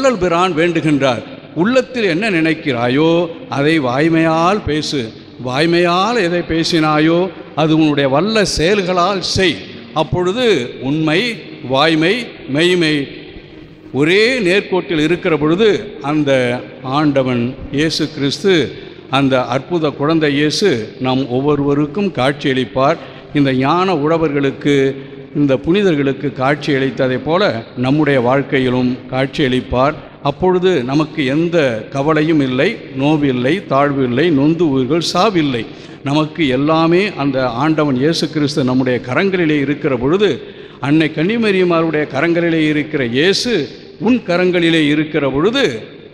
வள்ளல் பிரான் வேண்டுகின்றார் உள்ளத்தில் என்ன நினைக்கிறாயோ அதை வாய்மையால் பேசு வாய்மையால் எதை பேசினாயோ அது உன்னுடைய வல்ல செயல்களால் செய் அப்பொழுது உண்மை வாய்மை மெய்மை ஒரே நேர்கோட்டில் இருக்கிற பொழுது அந்த ஆண்டவன் இயேசு கிறிஸ்து அந்த அற்புத குழந்தை இயேசு நம் ஒவ்வொருவருக்கும் காட்சியளிப்பார் இந்த ஞான உழவர்களுக்கு இந்த புனிதர்களுக்கு காட்சியளித்ததைப் போல நம்முடைய வாழ்க்கையிலும் காட்சியளிப்பார் அப்பொழுது நமக்கு எந்த கவலையும் இல்லை நோவில்லை தாழ்வு இல்லை நொந்து உயிர்கள் சாவில்லை நமக்கு எல்லாமே அந்த ஆண்டவன் இயேசு கிறிஸ்து நம்முடைய கரங்களிலே இருக்கிற பொழுது அன்னை கன்னிமரியமாருடைய கரங்களிலே இருக்கிற இயேசு உன் கரங்களிலே இருக்கிற பொழுது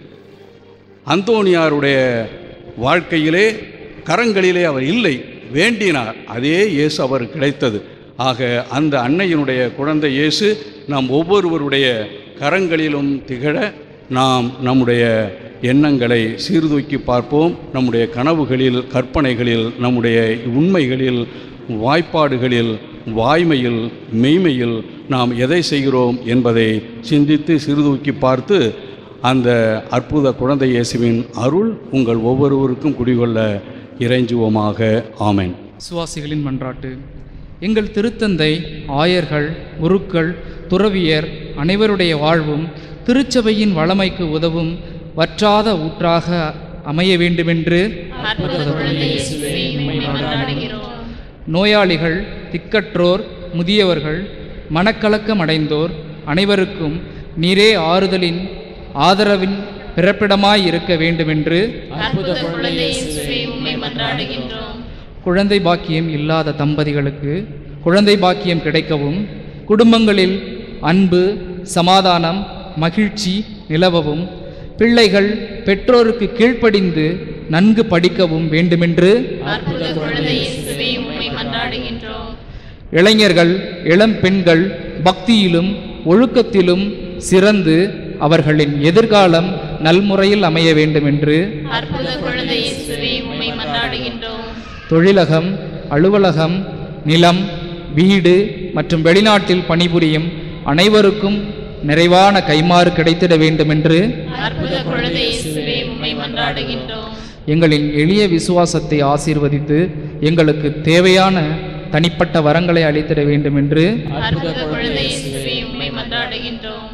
அந்தோனியாருடைய வாழ்க்கையிலே கரங்களிலே அவர் இல்லை வேண்டினார் அதே இயேசு அவர் கிடைத்தது ஆக அந்த அன்னையினுடைய குழந்தை இயேசு நாம் ஒவ்வொருவருடைய கரங்களிலும் திகழ நாம் நம்முடைய எண்ணங்களை சீர்தூக்கி பார்ப்போம் நம்முடைய கனவுகளில் கற்பனைகளில் நம்முடைய உண்மைகளில் வாய்ப்பாடுகளில் வாய்மையில் மெய்மையில் நாம் எதை செய்கிறோம் என்பதை சிந்தித்து சீர்தூக்கி பார்த்து அந்த அற்புத குழந்தை இயேசுவின் அருள் உங்கள் ஒவ்வொருவருக்கும் குடிகொள்ள இறைஞ்சுவோமாக ஆமென் விசுவாசிகளின் மன்றாட்டு எங்கள் திருத்தந்தை ஆயர்கள் குருக்கள் துறவியர் அனைவருடைய வாழ்வும் திருச்சபையின் வளமைக்கு உதவும் வற்றாத ஊற்றாக அமைய வேண்டுமென்று அற்புத குழந்தை இயேசுவே உம்மை மன்றாடுகிறோம் நோயாளிகள் திக்கற்றோர் முதியவர்கள் மனக்கலக்கம் அடைந்தோர் அனைவருக்கும் நீரே ஆறுதலின் ஆதரவின் பிறப்பிடமாய் இருக்க வேண்டுமென்று அற்புத குழந்தை இயேசுவே உம்மை மன்றாடுகின்றோம் குழந்தை பாக்கியம் இல்லாத தம்பதிகளுக்கு குழந்தை பாக்கியம் கிடைக்கவும் குடும்பங்களில் அன்பு சமாதானம் மகிழ்ச்சி நிலவவும் பிள்ளைகள் பெற்றோருக்கு கீழ்ப்படிந்து நன்கு படிக்கவும் வேண்டுமென்று அற்புத குழந்தை இயேசுவே உம்மை மன்றாடுகின்றோம் இளைஞர்கள் இளம் பெண்கள் பக்தியிலும் ஒழுக்கத்திலும் சிறந்து அவர்களின் எதிர்காலம் நல்முறையில் அமைய வேண்டுமென்று அற்புத குழந்தை இயேசுவே உம்மை மன்றாடுகின்றோம் தொழிலகம் அலுவலகம் நிலம் வீடு மற்றும் வெளிநாட்டில் பணிபுரியும் அனைவருக்கும் நிறைவான கைமாறு கிடைத்திட வேண்டுமென்று அற்புத குழந்தை இயேசுவே உம்மை மன்றாடுகின்றோம் எங்களின் எளிய விசுவாசத்தை ஆசீர்வதித்து எங்களுக்கு தேவையான தனிப்பட்ட வரங்களை அளித்திட வேண்டுமென்று அற்புத குழந்தை இயேசுவே உம்மை மன்றாடுகின்றோம்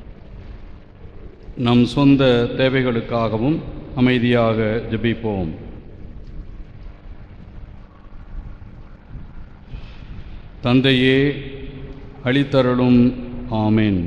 நம் சொந்த தேவைகளுக்காகவும் அமைதியாக ஜெபிப்போம் தந்தையே அளித்தருளும் ஆமென்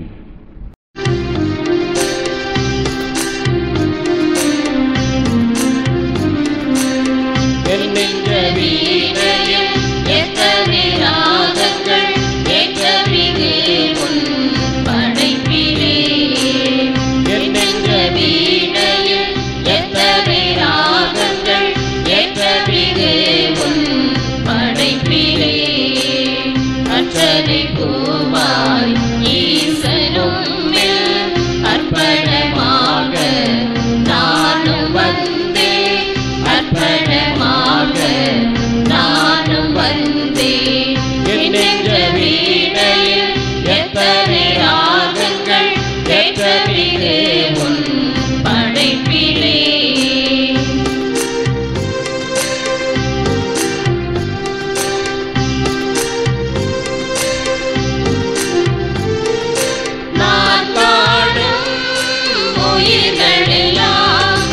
என் நெஞ்ச வீணையில் எத்தனை ராகங்கள் ஏற்றமிகு உன் படைப்பிலே என் நெஞ்ச வீணையில் எத்தனை ராகங்கள் ஏற்றமிகு உன் படைப்பிலே அச்சனை பூவாய் ஈசனும் அர்ப்பணமாக நானும் வந்தேன் அர்ப்பணமாக நானும் வந்தேன் என் நெஞ்ச வீணையில் எத்தனை ராகங்கள் ஏற்றமிகு உன் படைப்பிலே நான் பாடும் உயிர்களெல்லாம்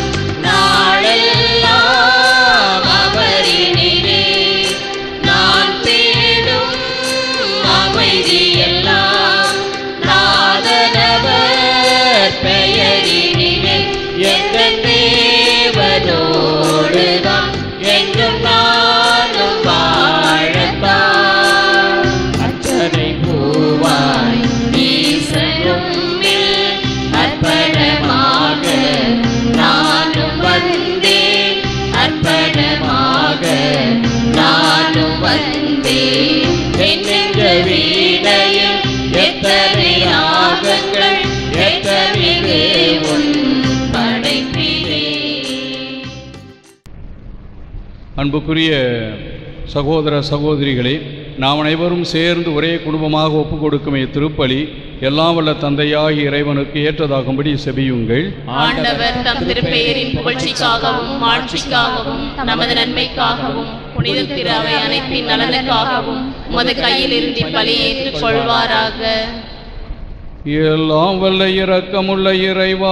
நாளெல்லாம் அவரினிலே நான் தேடும் அமைதியெல்லாம் நாதனவர் பெயரினிலே எங்கள் தேவனோடுதான் என்றும் நானும் வாழத்தான் அத்தனை பூவாய் ஈசனும் அர்ப்பணமாக நானும் வந்தேன் அர்ப்பணமாக நானும் வந்தேன் என் நெஞ்ச வீணையில் எத்தனை ராகங்கள் எத்தனை உன் படைப்பிலே அன்புக்குரிய சகோதர சகோதரிகளே நாம் அனைவரும் சேர்ந்து ஒரே குடும்பமாக ஒப்புக் கொடுக்கும் இத்திருப்பலி எல்லாம் வல்ல தந்தையாகி இறைவனுக்கு ஏற்றதாகும்படி செபியுங்கள் ஆண்டவர் தம் திருப்பெயரின் புகழ்ச்சிக்காகவும் மாட்சிக்காகவும் நமது நன்மைக்காகவும் புனித திரு அவை அனைத்தின் நலனுக்காகவும் உமது கையில் இருந்து பலி ஏற்றுக் கொள்வாராக எல்லாம் வல்ல இரக்கமுள்ள இறைவா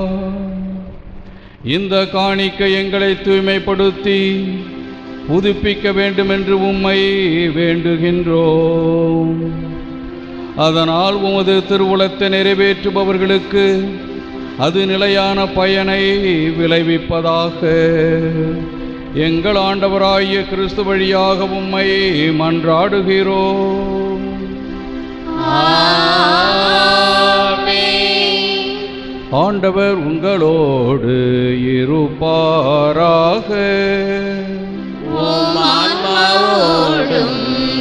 இந்த காணிக்கை எங்களை தூய்மைப்படுத்தி புதுப்பிக்க வேண்டும் என்று உம்மை வேண்டுகின்றோம் அதனால் உமது திருவுளத்தை நிறைவேற்றுபவர்களுக்கு அது நிலையான பயனை விளைவிப்பதாக எங்கள் ஆண்டவராகிய கிறிஸ்து வழியாக உம்மை மன்றாடுகிறோம் ஆண்டவர் உங்களோடு இருப்பாராக ஆன்மாவோடும்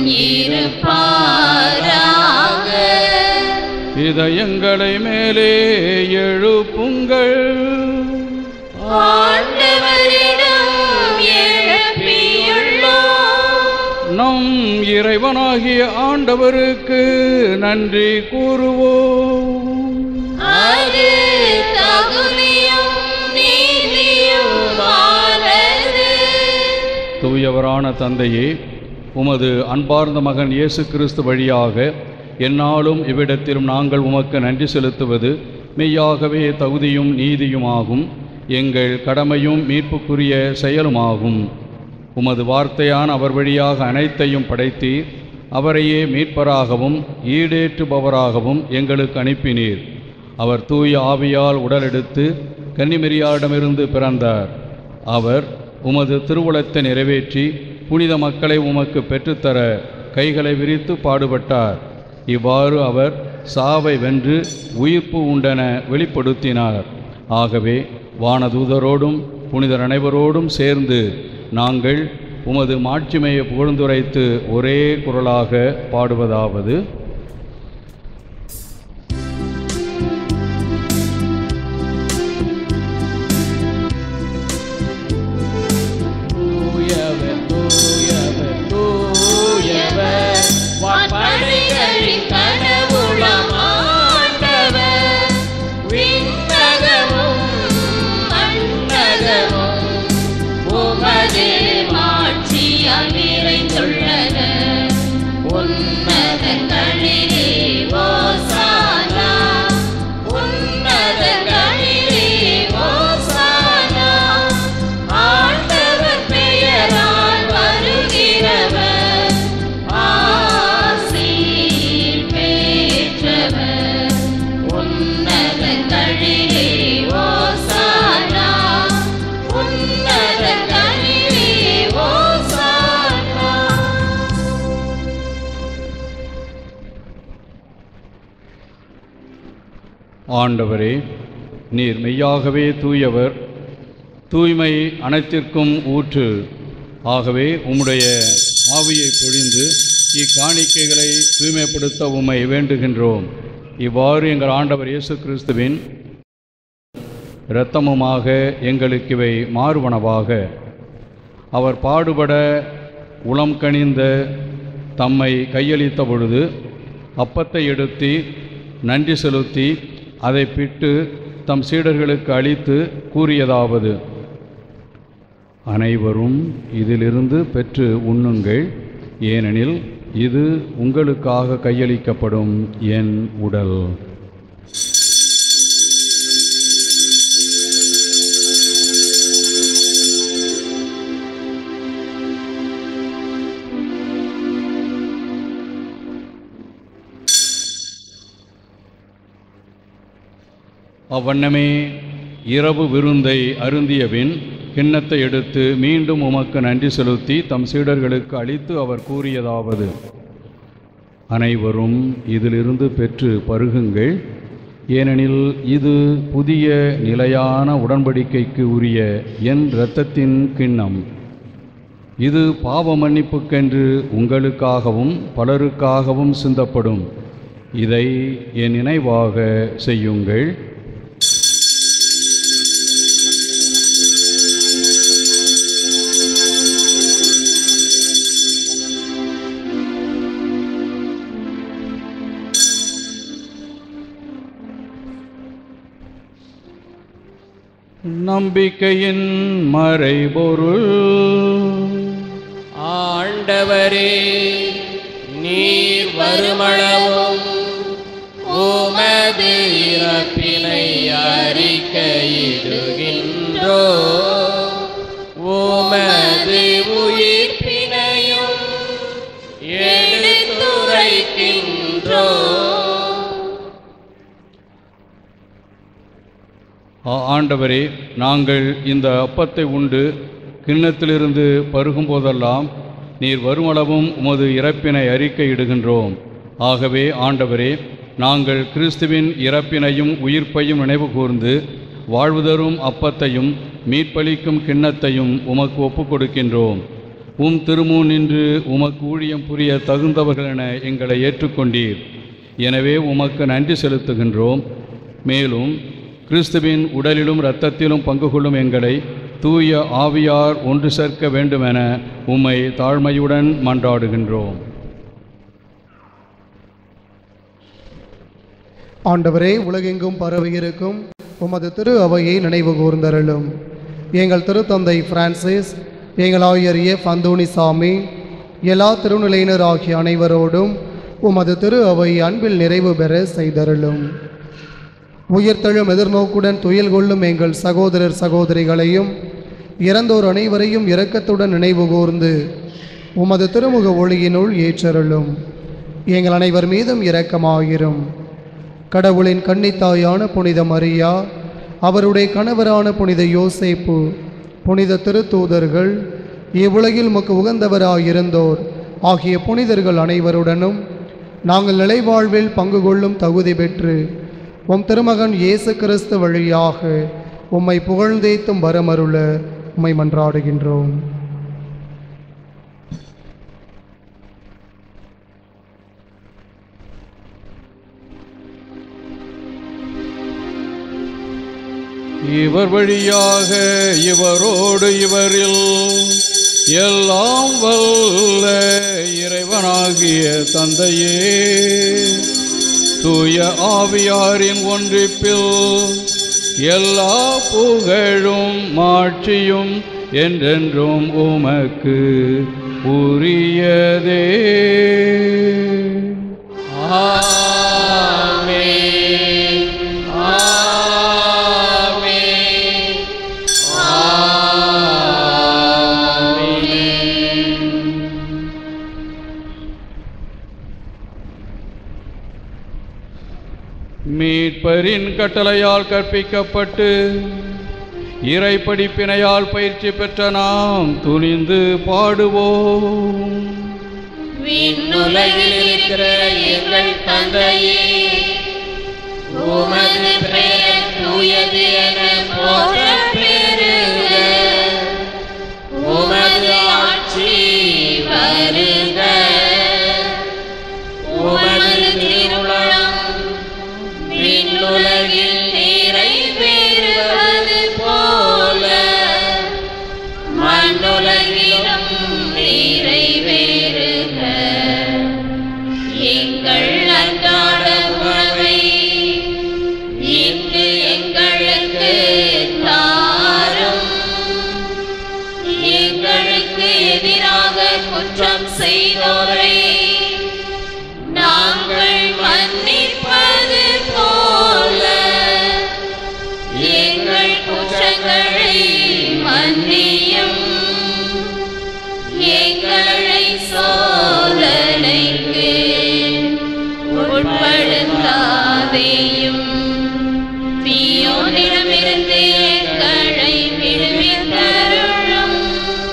இருப்பாராக இதயங்களை மேலே எழுப்புங்கள் ஆண்டவரிடம் எழுப்பியுள்ளோம் நம் இறைவனாகிய ஆண்டவருக்கு நன்றி கூறுவோம் அது தகுதியும் நீதியுமானது தூயவரான தந்தையே உமது அன்பார்ந்த மகன் இயேசு கிறிஸ்து வழியாக எந்நாளும் இவ்விடத்திலும் நாங்கள் உமக்கு நன்றி செலுத்துவது மெய்யாகவே தகுதியும் நீதியுமாகும் எங்கள் கடமையும் மீட்புக்குரிய செயலுமாகும் உமது வார்த்தையான அவர் வழியாக அனைத்தையும் படைத்தீர் அவரையே மீட்பராகவும் ஈடேற்றுபவராகவும் எங்களுக்கு அனுப்பினீர் அவர் தூய ஆவியால் உடலெடுத்து கன்னிமெரியாரிடமிருந்து பிறந்தார் அவர் உமது திருவுளத்தை நிறைவேற்றி புனித மக்களை உமக்கு பெற்றுத்தர கைகளை விரித்து பாடுபட்டார் இவ்வாறு அவர் சாவை வென்று உயிர்ப்பு உண்டென வெளிப்படுத்தினார் ஆகவே வானதூதரோடும் புனிதர் அனைவரோடும் சேர்ந்து நாங்கள் உமது மாட்சிமையை புகழ்ந்துரைத்து ஒரே குரலாக பாடுவதாவது தூயவர் தூயவர் தூயவர் வான்படைகளின் கடவுளாம் ஆண்டவர் விண்ணகமும் மண்ணகமும் உமது மாட்சியால் நிறைந்துள்ளன உன்னதங்களிலே ஓசானா உன்னதங்களிலே ஓசானா ஆண்டவர் பெயரால் வருகிறவர் ஆசி பெற்றவர் உன்னதங்களிலே ஓசானா உன்னதங்களிலே ஓசானா ஆண்டவரே நீர் மெய்யாகவே தூயவர் தூய்மை அனைத்திற்கும் ஊற்று ஆகவே உம்முடைய ஆவியை பொழிந்து இக்காணிக்கைகளை தூய்மைப்படுத்த உம்மை வேண்டுகின்றோம் இவ்வாறு எங்கள் ஆண்டவர் இயேசு கிறிஸ்துவின் இரத்தமுமாக எங்களுக்கு இவை மாறுவனவாக அவர் பாடுபட உளம் கனிந்த தம்மை கையளித்த பொழுது அப்பத்தை எடுத்து நன்றி செலுத்தி அதை பிட்டு தம் சீடர்களுக்கு அளித்து கூறியதாவது அனைவரும் இதிலிருந்து பெற்று உண்ணுங்கள் ஏனெனில் இது உங்களுக்காக கையளிக்கப்படும் என் உடல் அவ்வண்ணமே இரவு விருந்தை அருந்தியபின் கிண்ணத்தை எடுத்து மீண்டும் உமக்கு நன்றி செலுத்தி தம் சீடர்களுக்கு அளித்து அவர் கூறியதாவது அனைவரும் இதிலிருந்து பெற்று பருகுங்கள் ஏனெனில் இது புதிய நிலையான உடன்படிக்கைக்கு உரிய என் இரத்தத்தின் கிண்ணம் இது பாவ மன்னிப்புக்கென்று உங்களுக்காகவும் பலருக்காகவும் சிந்தப்படும் இதை என் நினைவாக செய்யுங்கள் நம்பிக்கையின் மறைபொருள் ஆண்டவரே நீர் வருமளவும் உமது இறப்பினை அறிக்கையிடுகின்றோ உமது உயிர்ப்பினையும் எடுத்துரைக்கின்றோ ஆ- ஆண்டவரே நாங்கள் இந்த அப்பத்தை உண்டு கிண்ணத்திலிருந்து பருகும் போதெல்லாம் நீர் வருமளவும் உமது இறப்பினை அறிக்கையிடுகின்றோம் ஆகவே ஆண்டவரே நாங்கள் கிறிஸ்துவின் இறப்பினையும் உயிர்ப்பையும் நினைவு கூர்ந்து வாழ்வு தரும் அப்பத்தையும் மீட்பளிக்கும் கிண்ணத்தையும் உமக்கு ஒப்புக் கொடுக்கின்றோம் உம் திருமுன் நின்று உமக்கு ஊழியம் புரிய தகுந்தவர்கள் என எங்களை ஏற்றுக்கொண்டீர் எனவே உமக்கு நன்றி செலுத்துகின்றோம் மேலும் கிறிஸ்துவின் உடலிலும் இரத்தத்திலும் பங்கு கொள்ளும் எங்களை தூய ஆவியார் ஒன்று சேர்க்க வேண்டுமென உம்மை தாழ்மையுடன் மன்றாடுகின்றோம் ஆண்டவரே உலகெங்கும் பரவியிருக்கும் உமது திரு அவையை நினைவு கூர்ந்தருளும் எங்கள் திருத்தந்தை பிரான்சிஸ் எங்கள் ஆயர் எஃப் அந்தோணிசாமி எல்லா திருநிலையினர் ஆகிய அனைவரோடும் உமது திரு அவை அன்பில் நிறைவு பெற செய்தருளும் உயிர்த்தெழும் எதிர்நோக்குடன் துயில் கொள்ளும் எங்கள் சகோதரர் சகோதரிகளையும் இறந்தோர் அனைவரையும் இரக்கத்துடன் நினைவு கூர்ந்து உமது திருமுக ஒளியினுள் ஏற்றருளும் எங்கள் அனைவர் மீதும் இரக்கமாயிரும் கடவுளின் கன்னித்தாயான புனித மரியா அவருடைய கணவரான புனித யோசேப்பு புனித திருத்தூதர்கள் இவ்வுலகில் உமக்கு உகந்தவராயிருந்தோர் ஆகிய புனிதர்கள் அனைவருடனும் நாங்கள் நிலைவாழ்வில் பங்கு கொள்ளும் தகுதி பெற்று உம் திருமகன் இயேசு கிறிஸ்து வழியாக உம்மை புகழ்ந்தேத்தும் வரமருள உம்மை மன்றாடுகின்றோம் இவர் வழியாக இவரோடு இவரில் எல்லாம் வல்ல இறைவனாகிய தந்தையே தூய ஆவியாரின் ஒன்றிப்பில் எல்லா புகழும் மாட்சியும் என்றென்றும் உமக்கு உரியதே ஆமென் ஆமென் ஆமென் மீட்பரின் கட்டளையால் கற்பிக்கப்பட்டு இறை படிப்பினையால் பயிற்சி பெற்ற நாம் துணிந்து பாடுவோம் விண்ணுலகில் இருக்கிற எங்கள் தந்தையே உமது பெயர் தூயது என போற்ற பெறுக உமது ஆட்சி வருக உமது திருவுளம் விண்ணுலகில் நிறைவேறுவது போல மண்ணுலகிலும் நிறைவேறுக எங்கள் அன்றாட உணவை இன்று எங்களுக்கு தாரும் எங்களுக்கு எதிராக குற்றம் செய்தோரை நாங்கள் மன்னிப்பது போல எங்கள் குற்றங்களை மன்னியும் எங்களை சோதனைக்கு உட்படுத்தாதேயும் தீயோனிடமிருந்து எங்களை விடுவித்தருளும்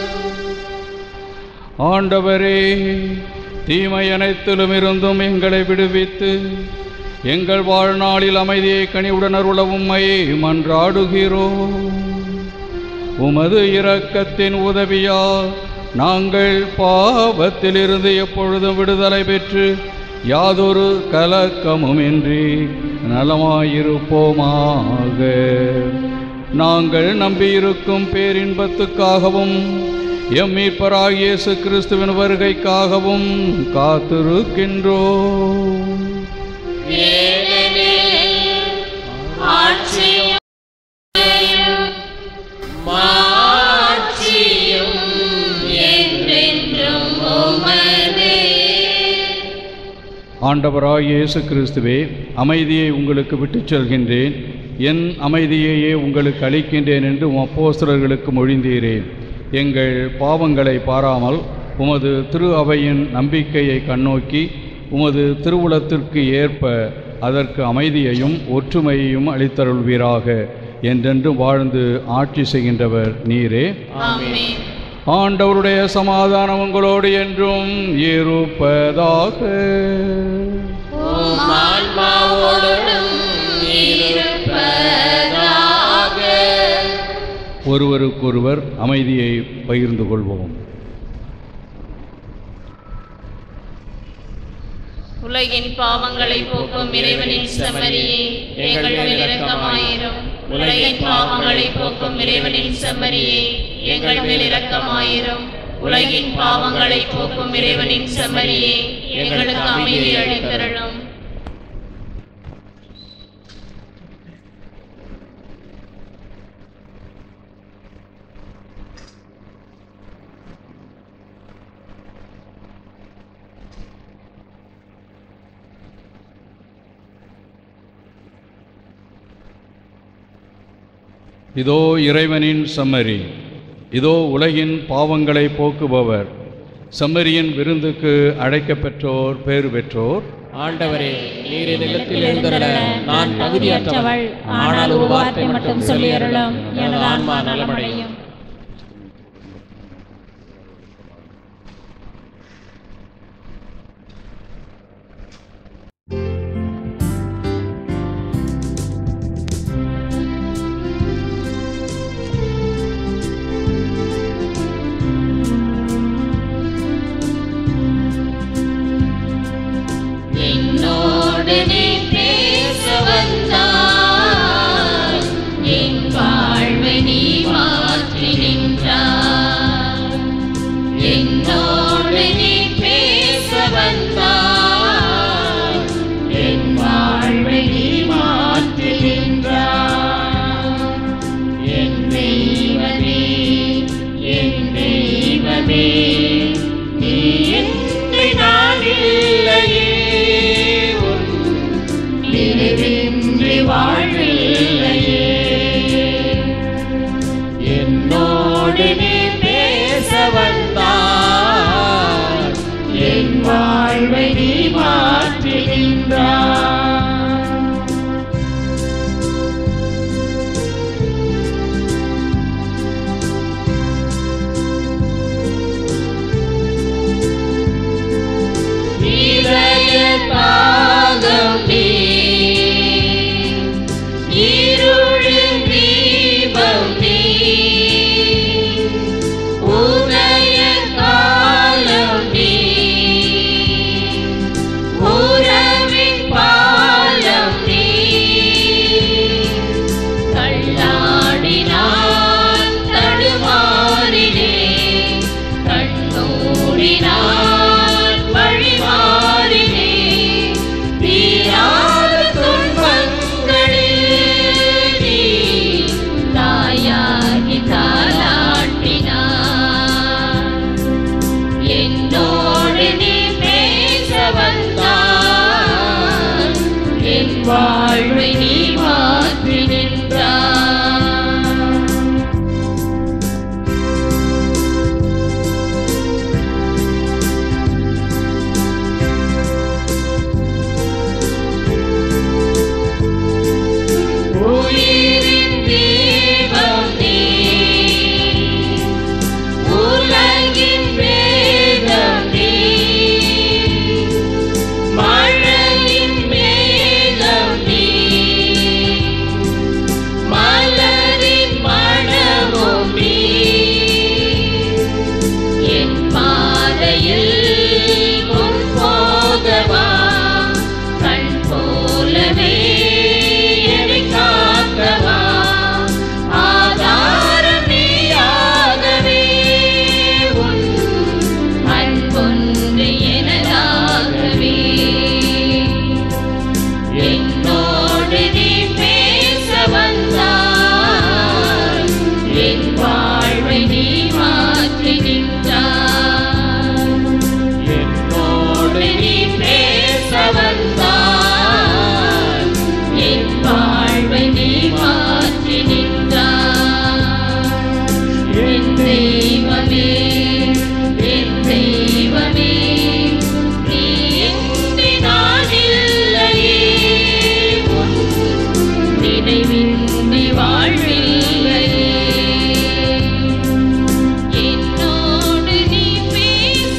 ஆண்டவரே தீமை அனைத்திலும் இருந்தும் எங்களை விடுவித்து எங்கள் வாழ்நாளில் அமைதியை கனிவுடன் அருள உம்மை மன்றாடுகிறோம் உமது இரக்கத்தின் உதவியால் நாங்கள் பாவத்திலிருந்து எப்பொழுதும் விடுதலை பெற்று யாதொரு கலக்கமுமின்றி நலமாயிருப்போமாக நாங்கள் நம்பியிருக்கும் பேரின்பத்துக்காகவும் எம் மீட்பராகிய இயேசு கிறிஸ்துவின் வருகைக்காகவும் காத்திருக்கின்றோம் ஏனெனில் ஆட்சியும் ஆண்டவராகிய இயேசு கிறிஸ்துவே அமைதியை உங்களுக்கு விட்டுச் செல்கின்றேன் என் அமைதியையே உங்களுக்கு அளிக்கின்றேன் என்று உம் அப்போஸ்தலர்களுக்கு மொழிந்தீரே எங்கள் பாவங்களை பாராமல் உமது திரு அவையின் நம்பிக்கையை கண்ணோக்கி உமது திருவுளத்திற்கு ஏற்ப அதற்கு அமைதியையும் ஒற்றுமையையும் அளித்தருள்வீராக என்றென்றும் வாழ்ந்து ஆட்சி செய்கின்றவர் நீரே ஆமென் ஆண்டவருடைய சமாதானம் உங்களோடு என்றும் இருப்பதாக உம் ஆன்மாவோடும் இருப்பதாக ஒருவருக்கொருவர் அமைதியை பகிர்ந்து கொள்வோம் உலகின் பாவங்களை போக்கும் இறைவனின் செம்மறியே எங்கள் மேல் இரக்கமாயிரும் உலகின் பாவங்களை போக்கும் இறைவனின் செம்மறியே எங்கள் மேல் இரக்கமாயிரும் உலகின் பாவங்களை போக்கும் இறைவனின் செம்மறியே எங்களுக்கு அமைதி அளித்தருளும் இதோ இறைவனின் செம்மறி இதோ உலகின் பாவங்களை போக்குபவர் செம்மறியின் விருந்துக்கு அழைக்கப் பெற்றோர் பேறு பெற்றோர் ஆண்டவரே நீர் என் இல்லத்தில் எழுந்தருள நான் தகுதியற்றவள் ஆனால் ஒரு வார்த்தை மட்டும் சொல்லியருளும் எனது ஆன்மா நலமடையும் என்னோடு நீ பேச வந்தாய் என் வாழ்வை நீ மாற்ற வாழ்வில்லையே என்னோடு நீ பேச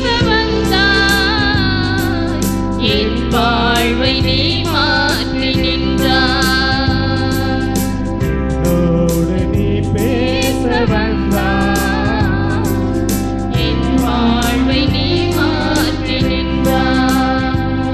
வந்தாய் என் வாழ்வை நீ மாற்றி நின்றாய் என்னோடு நீ பேச வந்தாய் என் வாழ்வை நீ மாற்றி நின்றாய்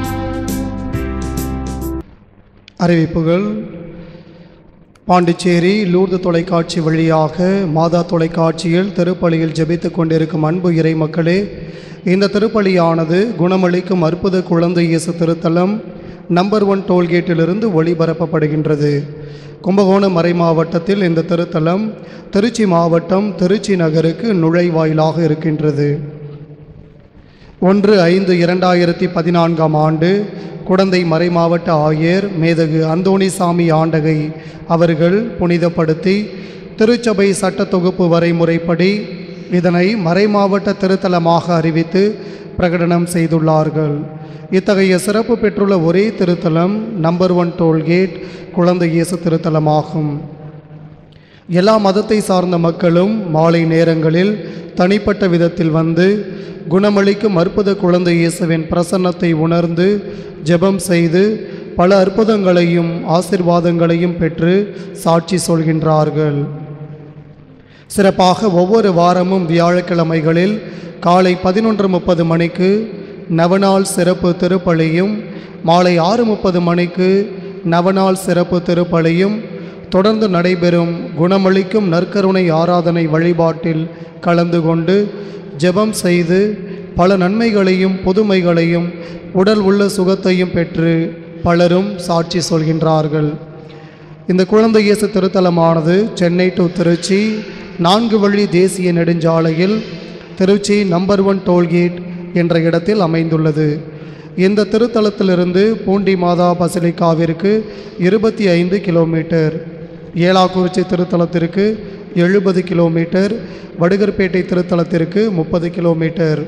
அறிவிப்புகள் பாண்டிச்சேரி லூர்து தொலைக்காட்சி வழியாக மாதா தொலைக்காட்சியில் திருப்பலியில் ஜெபித்துக் கொண்டிருக்கும் அன்பு இறை மக்களே இந்த திருப்பலியானது குணமளிக்கும் அற்புத குழந்தை இயேசு திருத்தலம் நம்பர் ஒன் டோல்கேட்டிலிருந்து ஒளிபரப்பப்படுகின்றது கும்பகோணம் மறை மாவட்டத்தில் இந்த திருத்தலம் திருச்சி மாவட்டம் திருச்சி நகருக்கு நுழைவாயிலாக இருக்கின்றது ஒன்று ஐந்து இரண்டாயிரத்தி பதினான்காம் ஆண்டு குடந்தை மறைமாவட்ட ஆயர் மேதகு அந்தோணிசாமி ஆண்டகை அவர்கள் புனிதப்படுத்தி திருச்சபை சட்ட தொகுப்பு வரைமுறைப்படி இதனை மறைமாவட்ட திருத்தலமாக அறிவித்து பிரகடனம் செய்துள்ளார்கள் இத்தகைய சிறப்பு பெற்றுள்ள ஒரே திருத்தலம் நம்பர் ஒன் டோல்கேட் குழந்தை இயேசு திருத்தலமாகும் எல்லா மதத்தை சார்ந்த மக்களும் மாலை நேரங்களில் தனிப்பட்ட விதத்தில் வந்து குணமளிக்கும் அற்புத குழந்தை இயேசுவின் பிரசன்னத்தை உணர்ந்து ஜெபம் செய்து பல அற்புதங்களையும் ஆசிர்வாதங்களையும் பெற்று சாட்சி சொல்கின்றார்கள் சிறப்பாக ஒவ்வொரு வாரமும் வியாழக்கிழமைகளில் காலை பதினொன்று முப்பது மணிக்கு நவநாள் சிறப்பு திருப்பலியும் மாலை ஆறு முப்பது மணிக்கு நவநாள் சிறப்பு திருப்பலியும் தொடர்ந்து நடைபெறும் குணமளிக்கும் நற்கருணை ஆராதனை வழிபாட்டில் கலந்து கொண்டு ஜெபம் செய்து பல நன்மைகளையும் புதுமைகளையும் உடல் உள்ள சுகத்தையும் பெற்று பலரும் சாட்சி சொல்கின்றார்கள் இந்த குழந்தை இயேசு திருத்தலமானது சென்னை டு திருச்சி நான்கு வழி தேசிய நெடுஞ்சாலையில் திருச்சி நம்பர் ஒன் டோல்கேட் என்ற இடத்தில் அமைந்துள்ளது இந்த திருத்தலத்திலிருந்து பூண்டி மாதா பசிலிக்காவிற்கு இருபத்தி ஐந்து கிலோமீட்டர் ஏலாக்குறிச்சி திருத்தலத்திற்கு எழுபது கிலோமீட்டர் வடுகர்பேட்டை திருத்தலத்திற்கு முப்பது கிலோமீட்டர்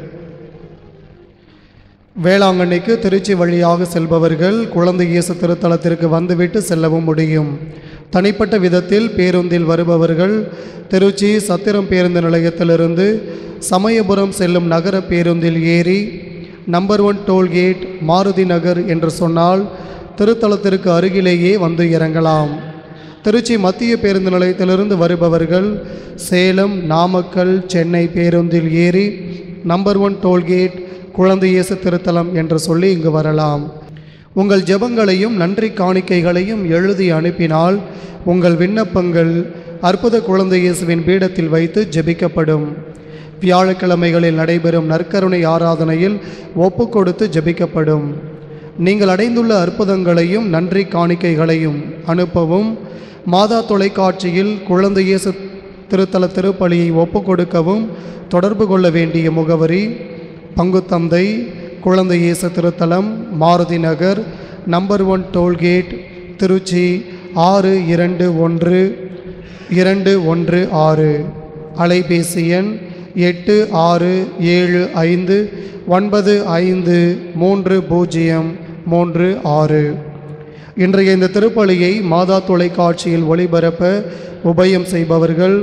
வேளாங்கண்ணிக்கு திருச்சி வழியாக செல்பவர்கள் குழந்தை இயேசு திருத்தலத்திற்கு வந்துவிட்டு செல்லவும் முடியும் தனிப்பட்ட விதத்தில் பேருந்தில் வருபவர்கள் திருச்சி சத்திரம் பேருந்து நிலையத்திலிருந்து சமயபுரம் செல்லும் நகர பேருந்தில் ஏறி number one tollgate Maruthi Nagar என்று சொன்னால் திருத்தலத்திற்கு அருகிலேயே வந்து இறங்கலாம் திருச்சி மத்திய பேருந்து நிலையத்திலிருந்து வருபவர்கள் சேலம் நாமக்கல் சென்னை பேருந்தில் ஏறி நம்பர் ஒன் டோல்கேட் குழந்தை இயேசு திருத்தலம் என்று சொல்லி இங்கு வரலாம் உங்கள் ஜெபங்களையும் நன்றி காணிக்கைகளையும் எழுதி அனுப்பினால் உங்கள் விண்ணப்பங்கள் அற்புத குழந்தை இயேசுவின் பீடத்தில் வைத்து ஜெபிக்கப்படும் வியாழக்கிழமைகளில் நடைபெறும் நற்கருணை ஆராதனையில் ஒப்பு கொடுத்து ஜெபிக்கப்படும் நீங்கள் அடைந்துள்ள அற்புதங்களையும் நன்றி காணிக்கைகளையும் அனுப்பவும் மாதா தொலைக்காட்சியில் குழந்தை இயேசு திருத்தல திருப்பலியை ஒப்பு கொடுக்கவும் தொடர்பு கொள்ள வேண்டிய முகவரி பங்குத்தந்தை குழந்தை இயேசு திருத்தலம் Maruthi Nagar number one tollgate Trichy ஆறு இரண்டு ஒன்று இரண்டு ஒன்று ஆறு அலைபேசி எண் எட்டு ஆறு ஏழு ஐந்து ஒன்பது ஐந்து மூன்று பூஜ்ஜியம் மூன்று ஆறு இன்றைய இந்த திருப்பலியை மாதா தொலைக்காட்சியில் ஒளிபரப்ப உபயம் செய்பவர்கள்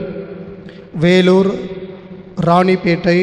வேலூர் ராணிப்பேட்டை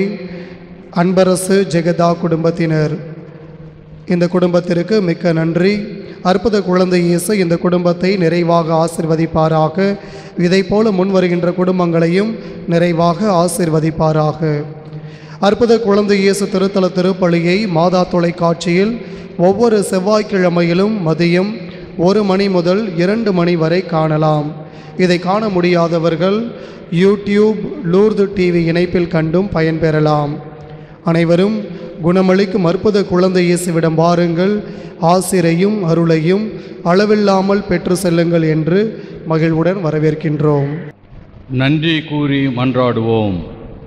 அன்பரசு ஜெகதா குடும்பத்தினர் இந்த குடும்பத்திற்கு மிக்க நன்றி அற்புத குழந்தை இயேசு இந்த குடும்பத்தை நிறைவாக ஆசிர்வதிப்பாராக இதைப் போல முன்வருகின்ற குடும்பங்களையும் நிறைவாக ஆசிர்வதிப்பாராக அற்புத குழந்தை இயேசு திருத்தல திருப்பலியை மாதா தொலைக்காட்சியில் ஒவ்வொரு செவ்வாய்க்கிழமையிலும் மதியம் ஒரு மணி முதல் இரண்டு மணி வரை காணலாம் இதை காண முடியாதவர்கள் யூடியூப் லூர்து டிவி இணைப்பில் கண்டும் பயன்பெறலாம் அனைவரும் குணமளிக்கும் அற்புத குழந்தை இயேசுவிடம் வாருங்கள் ஆசிரையும் அருளையும் அளவில்லாமல் பெற்று செல்லுங்கள் என்று மகிழ்வுடன் வரவேற்கின்றோம் நன்றி கூறி மன்றாடுவோம்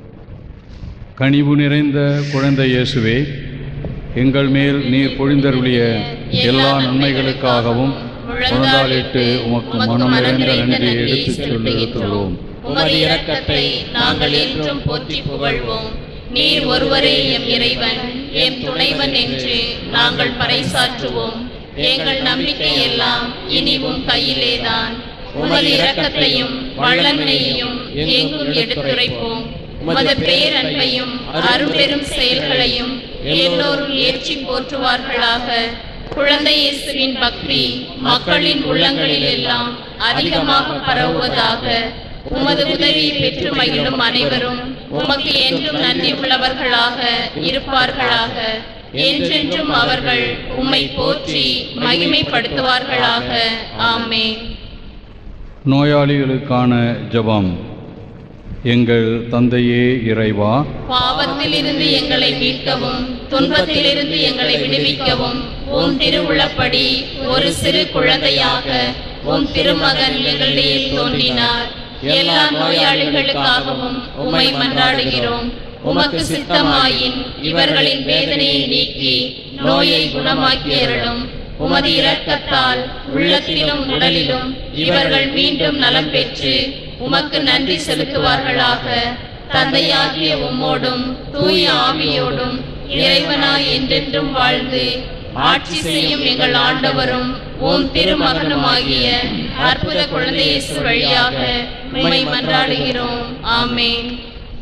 கனிவு நிறைந்த குழந்தை இயேசுவே எங்கள் மேல் நீர் பொழிந்தருளிய எல்லா நன்மைகளுக்காகவும் முழந்தாளிட்டு உமக்கு மனம் நிறைந்த நன்றி எடுத்துச் சொல்லுகிறோம் உமது இரக்கத்தை நாங்கள் என்றும் போற்றி புகழ்வோம் நீர் ஒருவரே எம் இறைவன் எம் துணைவன் என்று நாங்கள் பறைசாற்றுவோம் எங்கள் நம்பிக்கை எல்லாம் இனி உம் கையிலேதான் உமது இரக்கத்தையும் வல்லமையையும் எங்கும் எடுத்துரைப்போம் உமது பேரன்பையும் அரும்பெரும் செயல்களையும் எல்லோரும் ஏற்றி போற்றுவார்களாக குழந்தை இயேசுவின் பக்தி மக்களின் உள்ளங்களில் எல்லாம் அதிகமாக பரவுவதாக உமது உதவியை பெற்று மகிழும் அனைவரும் உமக்கு என்றும் நன்றி உள்ளவர்களாக இருப்பார்களாக என்றென்றும் அவர்கள் உம்மை போற்றி மகிமைப்படுத்துவார்களாக ஆமென் நோயாளிகளுக்கான ஜெபம் எங்கள் தந்தையே இறைவா பாவத்திலிருந்து எங்களை மீட்கவும் துன்பத்திலிருந்து எங்களை விடுவிக்கவும் உம் திருவுளப்படி ஒரு சிறு குழந்தையாக உம் திருமகன் எங்களிடையே தோன்றினார் எல்லா நோயாளிகளுக்காகவும் உம்மை மன்றாடுகிறோம் உமக்கு சித்தமாயின் இவர்களின் வேதனையை நீக்கி நோயை குணமாக்கி அருளும் உமது இரக்கத்தால் உள்ளத்திலும் உடலிலும் இவர்கள் மீண்டும் நலம் பெற்று உமக்கு நன்றி செலுத்துவார்களாக தந்தையாகிய உம்மோடும் தூய ஆவியோடும் இறைவனாய் என்றென்றும் வாழ்ந்து ஆட்சி செய்யும் எங்கள் ஆண்டவரும் உம் திருமகனுமாகிய அற்புத குழந்தை இயேசு வழியாக உம்மை மன்றாடுகிறோம் ஆமென்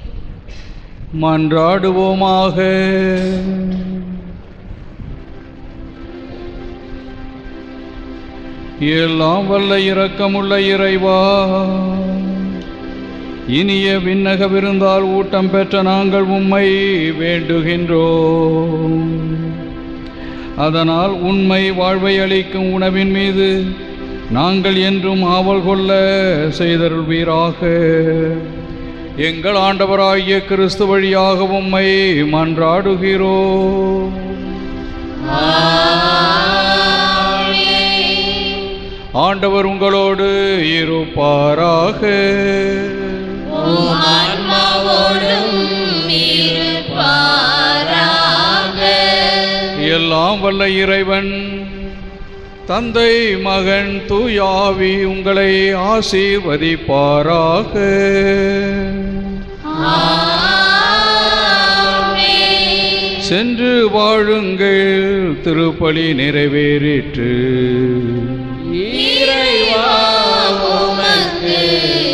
மன்றாடுவோமாக எல்லாம் வல்ல இரக்கமுள்ள இறைவா இனிய விண்ணக விருந்தால் ஊட்டம் பெற்ற நாங்கள் உம்மை வேண்டுகின்றோம் அதனால் உண்மை வாழ்வை அளிக்கும் உணவின் மீது நாங்கள் என்றும் ஆவல் கொள்ள செய்தருள்வீராக எங்கள் ஆண்டவராகிய கிறிஸ்து வழியாக உம்மை மன்றாடுகிறோம் ஆண்டவர் உங்களோடு இருப்பாராக எல்லாம் வல்ல இறைவன் தந்தை மகன் தூயாவி உங்களை ஆசீர்வதிப்பாராக சென்று வாழுங்கள் திருப்பலி நிறைவேறிற்று இறைவா உமக்கு